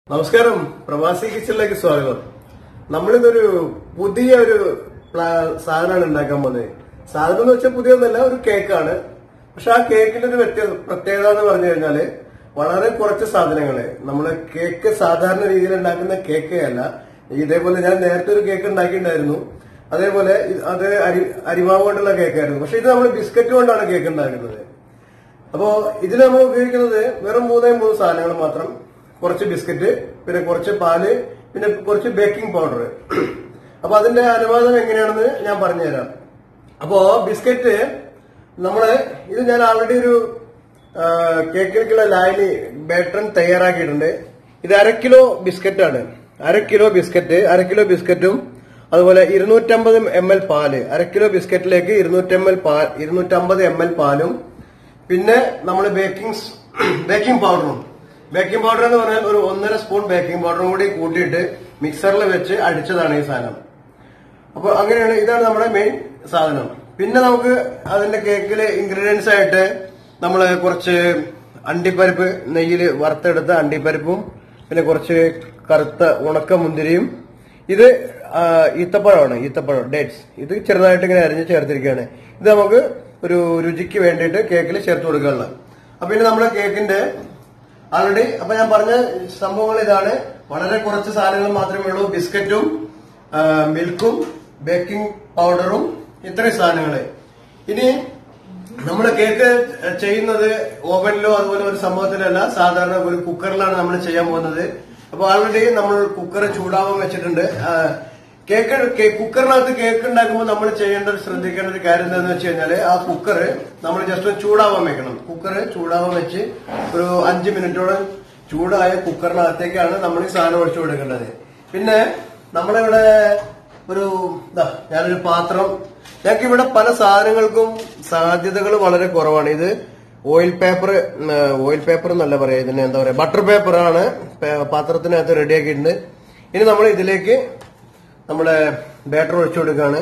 നമസ്കാരം പ്രവാസി കിച്ചണിലേക്ക് സ്വാഗതം നമ്മളിന്നൊരു പുതിയ ഒരു പ്ലാ- സാധനമാണ് ഉണ്ടാക്കാൻ പോകുന്നത് സാധനം എന്ന് വെച്ചാൽ പുതിയൊന്നല്ല ഒരു കേക്കാണ് പക്ഷെ ആ കേക്കിന്റെ ഒരു വ്യത്യ പ്രത്യേകത എന്ന് പറഞ്ഞു കഴിഞ്ഞാല് വളരെ കുറച്ച് സാധനങ്ങള് നമ്മള് കേക്ക് സാധാരണ രീതിയിൽ ഉണ്ടാക്കുന്ന കേക്കേ അല്ല ഇതേപോലെ ഞാൻ നേരത്തെ ഒരു കേക്ക് ഉണ്ടാക്കിയിട്ടുണ്ടായിരുന്നു അതേപോലെ ഇത് അത് അരി അരിമാവ് കൊണ്ടുള്ള കേക്കായിരുന്നു പക്ഷെ ഇത് നമ്മൾ ബിസ്ക്കറ്റ് കൊണ്ടാണ് കേക്ക് ഉണ്ടാക്കുന്നത് അപ്പോ ഇതിൽ നമ്മൾ ഉപയോഗിക്കുന്നത് വെറും മൂന്നേ മൂന്ന് സാധനങ്ങൾ മാത്രം കുറച്ച് ബിസ്ക്കറ്റ് പിന്നെ കുറച്ച് പാല് പിന്നെ കുറച്ച് ബേക്കിംഗ് പൗഡർ അപ്പൊ അതിന്റെ അനുവാദം എങ്ങനെയാണെന്ന് ഞാൻ പറഞ്ഞുതരാം അപ്പോ ബിസ്ക്കറ്റ് നമ്മള് ഇത് ഞാൻ ആൾറെഡി ഒരു ആ, കേക്കിലേക്കുള്ള ലായനി ബാറ്റർ തയ്യാറാക്കിയിട്ടുണ്ട് ഇത് അര കിലോ ബിസ്ക്കറ്റാണ് അര കിലോ ബിസ്ക്കറ്റ് അര കിലോ ബിസ്ക്കറ്റും അതുപോലെ ഇരുന്നൂറ്റമ്പത് എം എൽ പാല് അര കിലോ ബിസ്ക്കറ്റിലേക്ക് ഇരുന്നൂറ്റമ്പത് പാൽ ഇരുന്നൂറ്റമ്പത് എം എൽ പാലും പിന്നെ നമ്മൾ ബേക്കിംഗ് ബേക്കിംഗ് പൗഡറും ബേക്കിംഗ് പൗഡർ എന്ന് പറഞ്ഞാൽ ഒരു ഒന്നര സ്പൂൺ ബേക്കിംഗ് പൗഡറും കൂടി കൂട്ടിയിട്ട് മിക്സറിൽ വെച്ച് അടിച്ചതാണ് ഈ സാധനം അപ്പൊ അങ്ങനെയാണ് ഇതാണ് നമ്മുടെ മെയിൻ സാധനം പിന്നെ നമുക്ക് അതിന്റെ കേക്കില് ഇൻഗ്രീഡിയൻസ് ആയിട്ട് നമ്മൾ കുറച്ച് അണ്ടിപ്പരിപ്പ് നെയ്യിൽ വറുത്തെടുത്ത അണ്ടിപ്പരിപ്പും പിന്നെ കുറച്ച് കറുത്ത ഉണക്ക മുന്തിരിയും ഇത് ആ, ഈത്തപ്പഴമാണ് ഈത്തപ്പഴം ഡേറ്റ്സ് ഇത് ചെറുതായിട്ട് ഇങ്ങനെ അരിഞ്ഞ് ചേർത്തിരിക്കുകയാണ് ഇത് നമുക്ക് ഒരു രുചിക്ക് വേണ്ടിയിട്ട് കേക്കിൽ ചേർത്ത് കൊടുക്കാനുള്ളത് അപ്പൊ ഇനി നമ്മുടെ കേക്കിന്റെ ആൾറെഡി അപ്പൊ ഞാൻ പറഞ്ഞ സംഭവങ്ങൾ ഇതാണ് വളരെ കുറച്ച് സാധനങ്ങൾ മാത്രമേ ഉള്ളൂ ബിസ്ക്കറ്റും ആ, മിൽക്കും ബേക്കിംഗ് പൗഡറും ഇത്രയും സാധനങ്ങള് ഇനി നമ്മൾ കേക്ക് ചെയ്യുന്നത് ഓവനിലോ അതുപോലെ ഒരു സംഭവത്തിലല്ല സാധാരണ ഒരു കുക്കറിലാണ് നമ്മൾ ചെയ്യാൻ പോകുന്നത് അപ്പൊ ആൾറെഡി നമ്മൾ കുക്കർ ചൂടാവാൻ വെച്ചിട്ടുണ്ട് ആ, കേക്ക് കേ- കുക്കറിനകത്ത് കേക്ക് ഉണ്ടാക്കുമ്പോൾ നമ്മൾ ചെയ്യേണ്ട ഒരു ശ്രദ്ധിക്കേണ്ട ഒരു കാര്യം എന്താണെന്ന് വെച്ച് കഴിഞ്ഞാല് ആ കുക്കർ നമ്മൾ ജസ്റ്റ് ഒന്ന് ചൂടാവാൻ വെക്കണം കുക്കർ ചൂടാവാൻ വെച്ച് ഒരു അഞ്ച് മിനിറ്റോളം ചൂടായ കുക്കറിനകത്തേക്കാണ് നമ്മൾ ഈ സാധനം ഒഴിച്ചു കൊടുക്കേണ്ടത് പിന്നെ നമ്മളിവിടെ ഒരു ഇതാ ഞാനൊരു പാത്രം ഞങ്ങൾക്ക് ഇവിടെ പല സാധനങ്ങൾക്കും സാധ്യതകൾ വളരെ കുറവാണ് ഇത് ഓയിൽ പേപ്പർ ഓയിൽ പേപ്പർ എന്നല്ല പറയാ ഇതിന് എന്താ പറയാ ബട്ടർ പേപ്പറാണ് പാത്രത്തിനകത്ത് റെഡിയാക്കിയിട്ടുണ്ട് ഇനി നമ്മൾ ഇതിലേക്ക് നമ്മുടെ ബാറ്റർ ഒഴിച്ചു കൊടുക്കുകയാണ്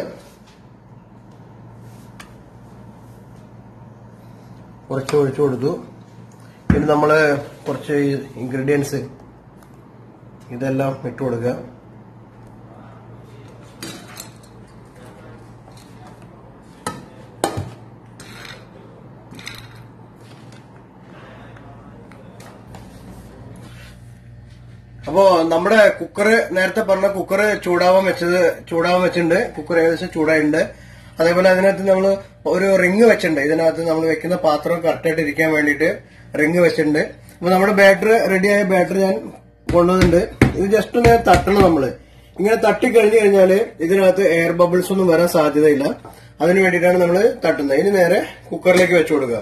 കുറച്ച് ഒഴിച്ചു കൊടുത്തു പിന്നെ നമ്മള് കുറച്ച് ഇൻഗ്രീഡിയൻസ് ഇതെല്ലാം ഇട്ട് കൊടുക്കുക അപ്പോ നമ്മുടെ കുക്കർ നേരത്തെ പറഞ്ഞ കുക്കർ ചൂടാവാൻ വെച്ചത് ചൂടാവാൻ വെച്ചിട്ടുണ്ട് കുക്കർ ഏകദേശം ചൂടായിട്ടുണ്ട് അതേപോലെ അതിനകത്ത് നമ്മൾ ഒരു റിങ് വെച്ചിട്ടുണ്ട് ഇതിനകത്ത് നമ്മൾ വെക്കുന്ന പാത്രം കറക്റ്റായിട്ട് ഇരിക്കാൻ വേണ്ടിയിട്ട് റിങ് വെച്ചിട്ടുണ്ട് അപ്പൊ നമ്മുടെ ബാറ്ററി റെഡിയായ ബാറ്ററി ഞാൻ കൊണ്ടുവന്നിട്ടുണ്ട് ഇത് ജസ്റ്റ് ഒന്ന് തട്ടണം നമ്മള് ഇങ്ങനെ തട്ടി കഴിഞ്ഞു കഴിഞ്ഞാല് ഇതിനകത്ത് എയർ ബബിൾസ് ഒന്നും വരാൻ സാധ്യതയില്ല അതിന് വേണ്ടിയിട്ടാണ് നമ്മൾ തട്ടുന്നത് ഇനി നേരെ കുക്കറിലേക്ക് വെച്ചു കൊടുക്കുക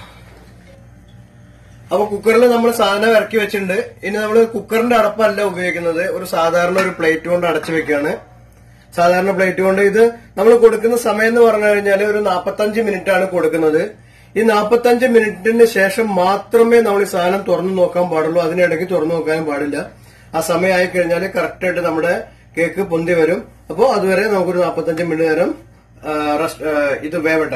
അപ്പൊ കുക്കറിൽ നമ്മൾ സാധനം ഇറക്കി വെച്ചിട്ടുണ്ട് ഇനി നമ്മൾ കുക്കറിന്റെ അടപ്പല്ല ഉപയോഗിക്കുന്നത് ഒരു സാധാരണ ഒരു പ്ലേറ്റ് കൊണ്ട് അടച്ചു വെക്കുകയാണ് സാധാരണ പ്ലേറ്റ് കൊണ്ട് ഇത് നമ്മൾ കൊടുക്കുന്ന സമയം എന്ന് പറഞ്ഞു കഴിഞ്ഞാൽ ഒരു നാപ്പത്തഞ്ച് മിനിറ്റ് ആണ് കൊടുക്കുന്നത് ഈ നാപ്പത്തഞ്ച് മിനിറ്റിന് ശേഷം മാത്രമേ നമ്മൾ ഈ സാധനം തുറന്നു നോക്കാൻ പാടുള്ളൂ അതിനിടയ്ക്ക് തുറന്നു നോക്കാനും പാടില്ല ആ സമയം ആയി കഴിഞ്ഞാൽ കറക്റ്റ് ആയിട്ട് നമ്മുടെ കേക്ക് പൊന്തി വരും അപ്പോൾ അതുവരെ നമുക്കൊരു നാപ്പത്തഞ്ച് മിനിറ്റ് നേരം ആ, റെസ്റ്റ് ആ, ഇത് വേവട്ടെ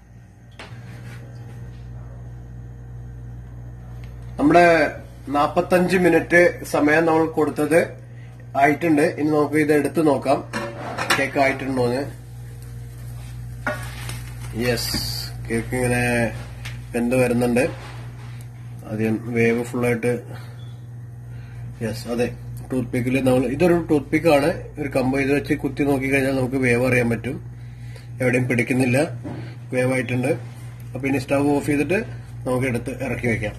നമ്മുടെ നാപ്പത്തഞ്ച് മിനിറ്റ് സമയം നമ്മൾ കൊടുത്തത് ആയിട്ടുണ്ട് ഇനി നമുക്ക് ഇത് എടുത്തു നോക്കാം കേക്ക് ആയിട്ടുണ്ടോന്ന് യെസ് കേക്ക് ഇങ്ങനെ വെന്ത് വരുന്നുണ്ട് ആദ്യം വേവ് ഫുള്ളായിട്ട് യെസ് അതെ ടൂത്ത് പിക്കിൽ നമ്മൾ ഇതൊരു ടൂത്ത് പിക്കാണ് ഒരു കമ്പ് ഇത് വെച്ച് കുത്തി നോക്കി കഴിഞ്ഞാൽ നമുക്ക് വേവ് അറിയാൻ പറ്റും എവിടെയും പിടിക്കുന്നില്ല വേവായിട്ടുണ്ട് അപ്പൊ ഇനി സ്റ്റവ് ഓഫ് ചെയ്തിട്ട് നമുക്ക് എടുത്ത് ഇറക്കി വെക്കാം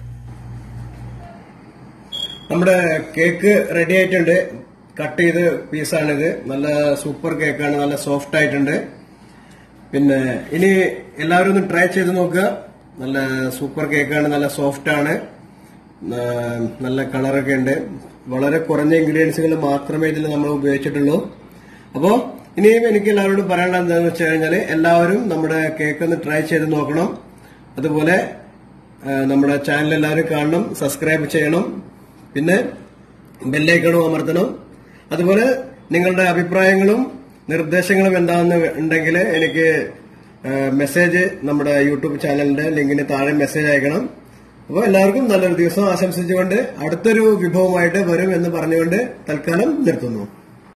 നമ്മുടെ കേക്ക് റെഡി ആയിട്ടുണ്ട് കട്ട് ചെയ്ത് പീസാണിത് നല്ല സൂപ്പർ കേക്കാണ് നല്ല സോഫ്റ്റ് ആയിട്ടുണ്ട് പിന്നെ ഇനി എല്ലാവരും ഒന്ന് ട്രൈ ചെയ്ത് നോക്കുക നല്ല സൂപ്പർ കേക്കാണ് നല്ല സോഫ്റ്റ് ആണ് ആ, നല്ല കളറൊക്കെ ഉണ്ട് വളരെ കുറഞ്ഞ ഇൻഗ്രീഡിയൻസുകൾ മാത്രമേ ഇതിൽ നമ്മൾ ഉപയോഗിച്ചിട്ടുള്ളൂ അപ്പോ ഇനിയും എനിക്ക് എല്ലാവരോടും പറയാനുള്ളത് എന്താണെന്ന് വെച്ച് കഴിഞ്ഞാൽ എല്ലാവരും നമ്മുടെ കേക്ക് ഒന്ന് ട്രൈ ചെയ്ത് നോക്കണം അതുപോലെ ആ, നമ്മുടെ ചാനൽ എല്ലാവരും കാണണം സബ്സ്ക്രൈബ് ചെയ്യണം പിന്നെ ബെല്ലൈക്കണും അമർത്തണം അതുപോലെ നിങ്ങളുടെ അഭിപ്രായങ്ങളും നിർദ്ദേശങ്ങളും എന്താണെന്ന് ഉണ്ടെങ്കിൽ എനിക്ക് മെസ്സേജ് നമ്മുടെ യൂട്യൂബ് ചാനലിന്റെ ലിങ്കിന് താഴെ മെസ്സേജ് അയക്കണം അപ്പോൾ എല്ലാവർക്കും നല്ലൊരു ദിവസം ആശംസിച്ചുകൊണ്ട് അടുത്തൊരു വിഭവമായിട്ട് വരും എന്ന് പറഞ്ഞുകൊണ്ട് തൽക്കാലം നിർത്തുന്നു